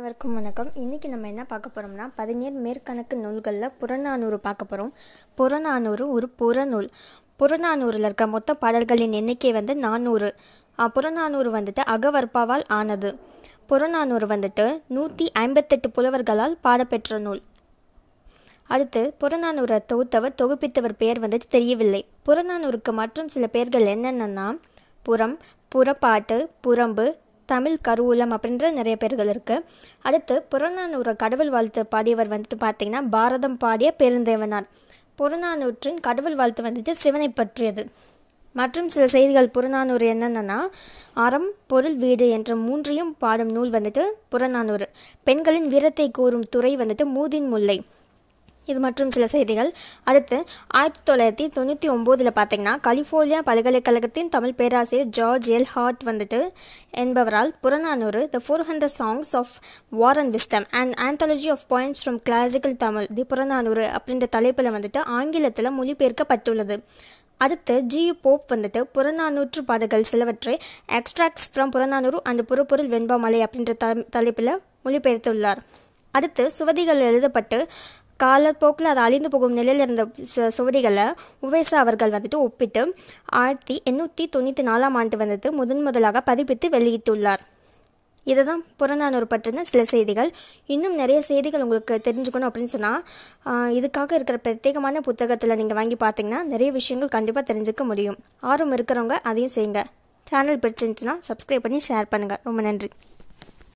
அனைவருக்கும் வணக்கம் இன்றைக்கி நம்ம என்ன பார்க்க போகிறோம்னா பதினேழு மேற்கணக்கு நூல்களில் புறநானூறு பார்க்க போகிறோம் புறநானூறு ஒரு புறநூல் புறநானூறில் இருக்க மொத்த பாடல்களின் எண்ணிக்கை வந்து நானூறு புறநானூறு வந்துட்டு அகவர்ப்பாவால் ஆனது புறநானூறு வந்துட்டு நூற்றி ஐம்பத்தெட்டு புலவர்களால் பாடப்பெற்ற நூல் அடுத்து புறநானூரை தொகுத்தவர் தொகுப்பித்தவர் பெயர் வந்துட்டு தெரியவில்லை புறநானூறுக்கு மற்றும் சில பெயர்கள் என்னென்னா புறம் புறப்பாட்டு புறம்பு தமிழ் கருவூலம் அப்படின்ற நிறைய பேர்கள் இருக்குது அடுத்து புறநானூறு கடவுள் வாழ்த்து பாடியவர் வந்துட்டு பார்த்திங்கன்னா பாரதம் பாடிய பெருந்தேவனார் புறநானூற்றின் கடவுள் வாழ்த்து வந்துட்டு சிவனை பற்றியது மற்றும் சில செய்திகள் புறநானூறு என்னென்னா அறம் பொருள் வீடு என்ற மூன்றையும் பாடும் நூல் வந்துட்டு புறநானூறு பெண்களின் வீரத்தை கூறும் துறை வந்துட்டு மூதின் முல்லை இது மற்றும் சில செய்திகள் அடுத்து ஆயிரத்தி தொள்ளாயிரத்தி தொண்ணூற்றி ஒம்போதில் பார்த்தீங்கன்னா கலிஃபோர்னியா பல்கலைக்கழகத்தின் தமிழ் பேராசிரியர் ஜார்ஜ் எல் ஹார்ட் வந்துட்டு என்பவரால் Purananuru the four hundred songs of war and wisdom and anthology of points from classical Tamil the Purananuru அப்படின்ற தலைப்பில் வந்துட்டு ஆங்கிலத்தில் மொழிபெயர்க்கப்பட்டுள்ளது அடுத்து ஜி போப் வந்துட்டு புறநானூற்று பாடல்கள் சிலவற்றை எக்ஸ்ட்ராக்ட்ஸ் ஃப்ரம் புறநானூறு அந்த புறப்பொருள் வெண்பாமலை அப்படின்ற த தலைப்பில் மொழிபெயர்த்துள்ளார் அடுத்து சுவதிகள் எழுதப்பட்டு காலப்போக்கில் அது அழிந்து போகும் நிலையில் இருந்த சு சுவடிகளை உவேசா அவர்கள் வந்துட்டு ஒப்பிட்டு ஆயிரத்தி எண்ணூற்றி தொண்ணூற்றி நாலாம் ஆண்டு வந்துட்டு முதன் முதலாக பதிப்பித்து வெளியிட்டுள்ளார் இதுதான் புறநானூறு பற்றின சில செய்திகள் இன்னும் நிறைய செய்திகள் உங்களுக்கு தெரிஞ்சுக்கணும் அப்படின்னு சொன்னால் இதுக்காக இருக்கிற பிரத்யேகமான புத்தகத்தில் நீங்கள் வாங்கி பார்த்தீங்கன்னா நிறைய விஷயங்கள் கண்டிப்பாக தெரிஞ்சுக்க முடியும் ஆர்வம் இருக்கிறவங்க அதையும் செய்யுங்க சேனல் பிடிச்சிருந்துச்சுன்னா சப்ஸ்கிரைப் பண்ணி ஷேர் பண்ணுங்கள் ரொம்ப நன்றி